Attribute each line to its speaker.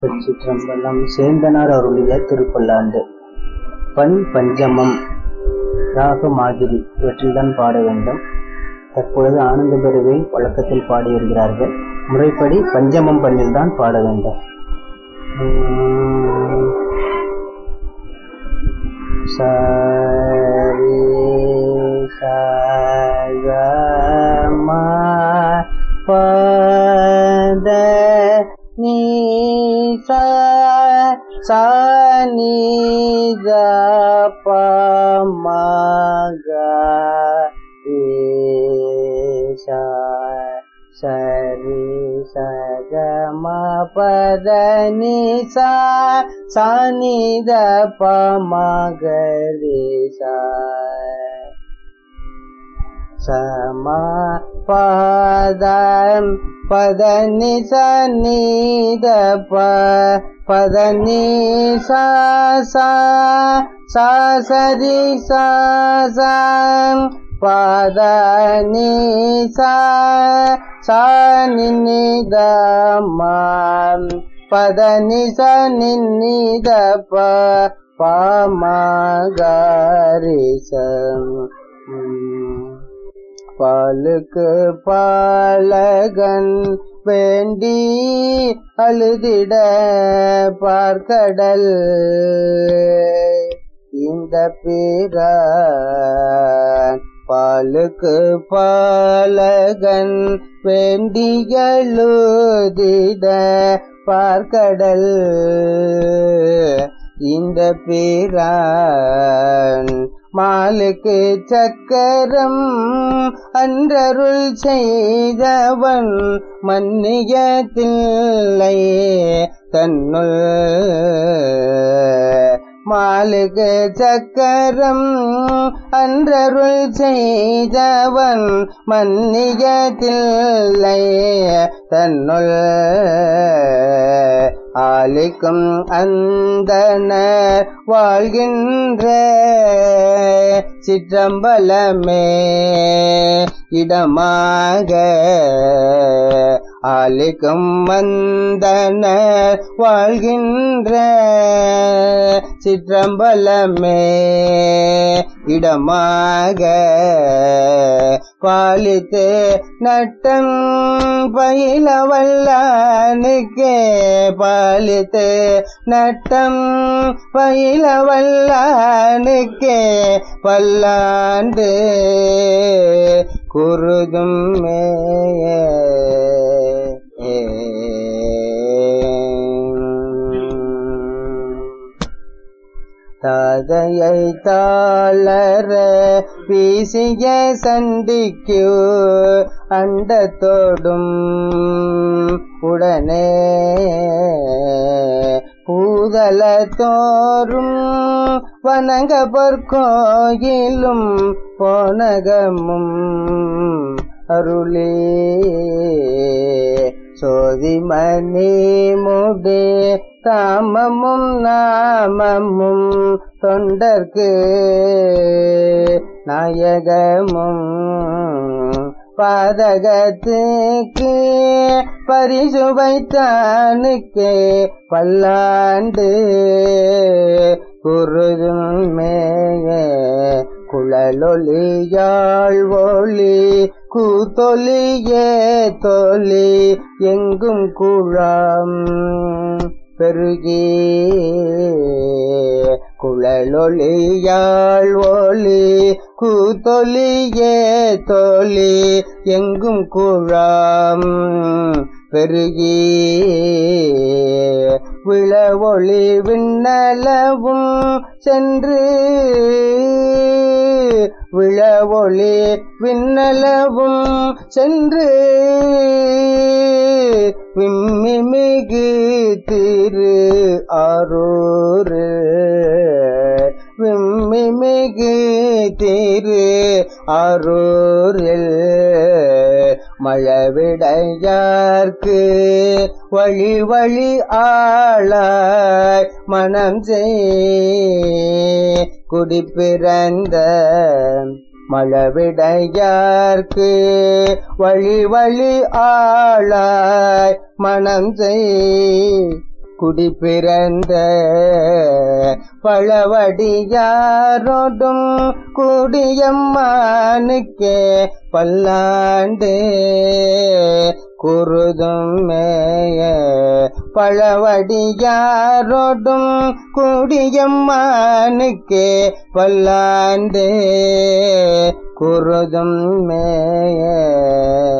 Speaker 1: திருச்சிற்றம்பலம் சேந்தனார் அருளிய திருப்பல்லாண்டு பண் பஞ்சமம் ராக மாதிரி இவற்றில்தான் பாட வேண்டும் தற்பொழுது ஆனந்த பெருவை வழக்கத்தில் பாடி வருகிறார்கள் முறைப்படி பஞ்சமம் பண்ணில்தான் பாட வேண்டும் உம் சரி சகம பத நீ சா சா நீ க ப ம க ரே சா சரி சக ம பத நீ சா சா நீ த ப ம க ரே சா சம பதம் பத நி ச நீ த ப பத நி சா சா சா சரி சா சா பத நி சா சா நி நி த ம பத நி ச நி நி த ப ப ம க ரே ச பாலுக்கு பாலகன் வேண்டி அழுதிட பார்க்கடல் இந்த பிற பாலுக்கு பாலகன் வேண்டி எழுதிட பார்க்கடல் இந்த பிறான் மாலுக்கு சக்கரம் அன்றருள் செய்தவன் மன்னியத்தில்லை தன்னுள் மாலுக்கு சக்கரம் அன்றருள் செய்தவன் மன்னியத்தில்லை தன்னுள் ஆலிக்கும் அந்தனர் வாழ்கின்ற சிற்றம்பலமே இடமாக ஆலிக்கும் வந்தனர் வாழ்கின்ற சிற்றம்பலமே இடமாக பாலித்து நட்டம் பயில வல்லானுக்கே பாலித்து நட்டம் பயில வல்லானுக்கே பல்லாண்டு குருதும் மேய தாதையை தாளர வீசிய சண்டிக்கு அண்டத்தோடும் உடனே பூதல தோறும் வணங்க பொற்கோயிலும் போனகமும் அருளே சோதிமணி முடே தாமமும் நாமமும் தொண்டர்க்கு நாயகமும் பாதகத்துக்கு பரிசு வைத்தானுக்கே பல்லாண்டு குருதும் மேய குழலொலியாள் ஒளி கூத்தொலியே தொலி எங்கும் குழாம் பெருகி குழலொலியாள் ஒளி கூத்தொலியே தொலி எங்கும் குழாம் பெருகி விளவொளி விண்ணலவும் சென்று விளவொளி விண்ணலவும் சென்று விம்மிமிகு திரு ஆரூரு விம்மிமிகு திரு ஆரூரில் மழவிடையார்க்கு வழி வழி ஆளாய் மனம் செய் குடிப்பிறந்த மழவிடையார்க்கு வழி வழி ஆளாய் மனம் செய்
Speaker 2: குடி பிறந்த பழவடியாரோடும் குடியம்மானுக்கே பல்லாண்டு குருதும் மேய பழவடியாரோடும் குடியம்மானுக்கே பல்லாண்டு குருதும் மேய